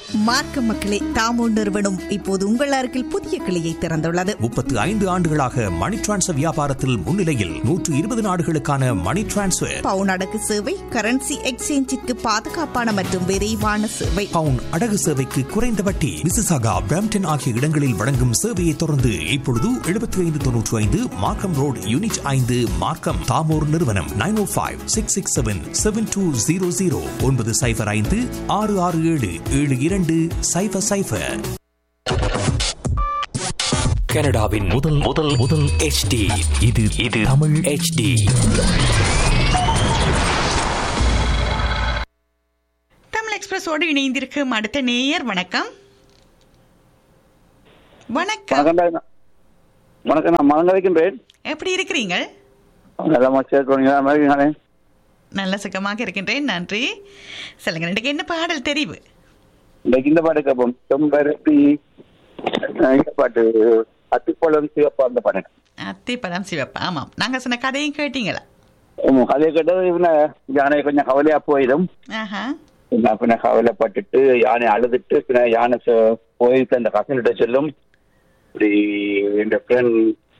மார்க்க மக்களே தாமோ நிறுவனம் இப்போது உங்கள் அருகில் புதிய கிளையை திறந்துள்ளது முப்பத்து ஐந்து ஆண்டுகளாக மணி டிரான்ஸ்ஃபர் வியாபாரத்தில் முன்னிலையில் நூற்று இருபது நாடுகளுக்கான மணி டிரான்ஸ்ஃபர் பவுன் அடகு சேவை கரன்சி எக்ஸ்சேஞ்சிற்கு பாதுகாப்பான மற்றும் விரைவான சேவை பவுன் அடகு சேவைக்கு குறைந்த வட்டி மிசிசாகா பிரம்டன் ஆகிய இடங்களில் வழங்கும் சேவையை தொடர்ந்து இப்பொழுது எழுபத்தி ஐந்து தொன்னூற்றி ஐந்து மார்க்கம் ரோடு யூனிட் ஐந்து மார்க்கம் தாமோர் நிறுவனம் nine O five six six seven seven two zero zero ஒன்பது சைஃபர் ஐந்து ஆறு ஆறு ஏழு ஏழு இரண்டு சைஃபர் சைஃபர் கனடாவின் முதல் முதல் முதல் HD இது இது தமிழ் HD தமிழ் எக்ஸ்பிரஸோடு இணைந்திருக்கும் அடுத்த நேயர் வணக்கம் வணக்கம் வணக்கம் டாக்டர். வணக்கம் நான் மகன் இருக்கின்றேன் எப்படி இருக்கிறீங்க நல்லா மச்சியா மாதிரி நல்ல சுகமாக இருக்கின்றேன் நன்றி சொல்லுங்க இன்றைக்கு என்ன பாடல் தெரிவு இன்னைக்கு இந்த பாட்டு கேட்போம் செம்பருத்தி அஹ் இந்த பாட்டு அத்திப்பழம் சிவப்பா அந்த பாட்டு அத்தி படம் சிவப்பா ஆமாம் நாங்க சொன்ன கதையும் கேட்டீங்களா ஆமா, அதே கேட்டது இவனை யானை கொஞ்சம் கவலையா போயிடும் ஆஹா பின்ன பின்ன கவலைப்பட்டுட்டு யானை அழுதுட்டு பின்ன யானை ச- போயிட்டு அந்த கசன்கிட்ட சொல்லும் இப்படி என் ஃப்ரெண்ட்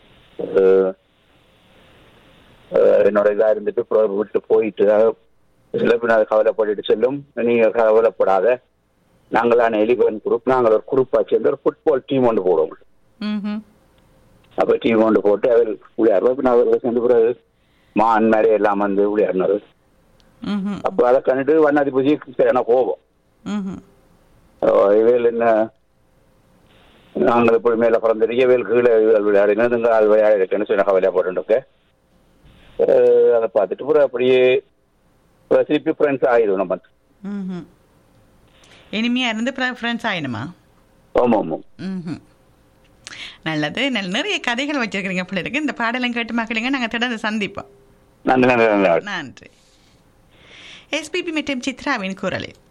என்னோட இதா இருந்துட்டு அப்புறம் விட்டு போயிட்டு சில பின்ன அது கவலைப்பட்டுட்டு சொல்லும் நீங்க கவலைப்படாத நாங்களான எலிபன் குரூப் நாங்கள் ஒரு குரூப்பா சேர்ந்து ஒரு ஃபுட்பால் டீம் ஒன்று போடுவோம் ம் அப்ப டீம் ஒன்று போட்டு அவர் விளையாடுவோம் பின்ன அவர் சேர்ந்து பிறகு மான் மாதிரி எல்லாம் வந்து விளையாடினாரு ம் அப்ப அதை கண்டுட்டு வண்ணாதிபதி சரியான கோபம் ம் இவையில் என்ன நாங்கள் இப்படி மேல பிறந்திருக்க இவையில் கீழே இவள் விளையாடினா நீங்கள் அது விளையாடி இருக்குன்னு சொல்லி கவலையா போட்டுருக்க அதை பார்த்துட்டு அப்புறம் அப்படியே அப்புறம் திருப்பி ஃப்ரெண்ட்ஸ் ஆயிடும் நம்ம ம் இனிமையா இருந்து ஃப்ரெண்ட்ஸ் ஆயிடுமா ஆமாம் ஆமாம் ம் நல்லது நல்ல நிறைய கதைகள் வச்சிருக்கிறீங்க போல இருக்கு இந்த பாடலும் கேட்டு மக்களுங்க நாங்கள் தொடர்ந்து சந்திப்போம் நன்றி நன்றி நன்றி நன்றி எஸ்பிபி மற்றும் சித்ராவின் குரலில்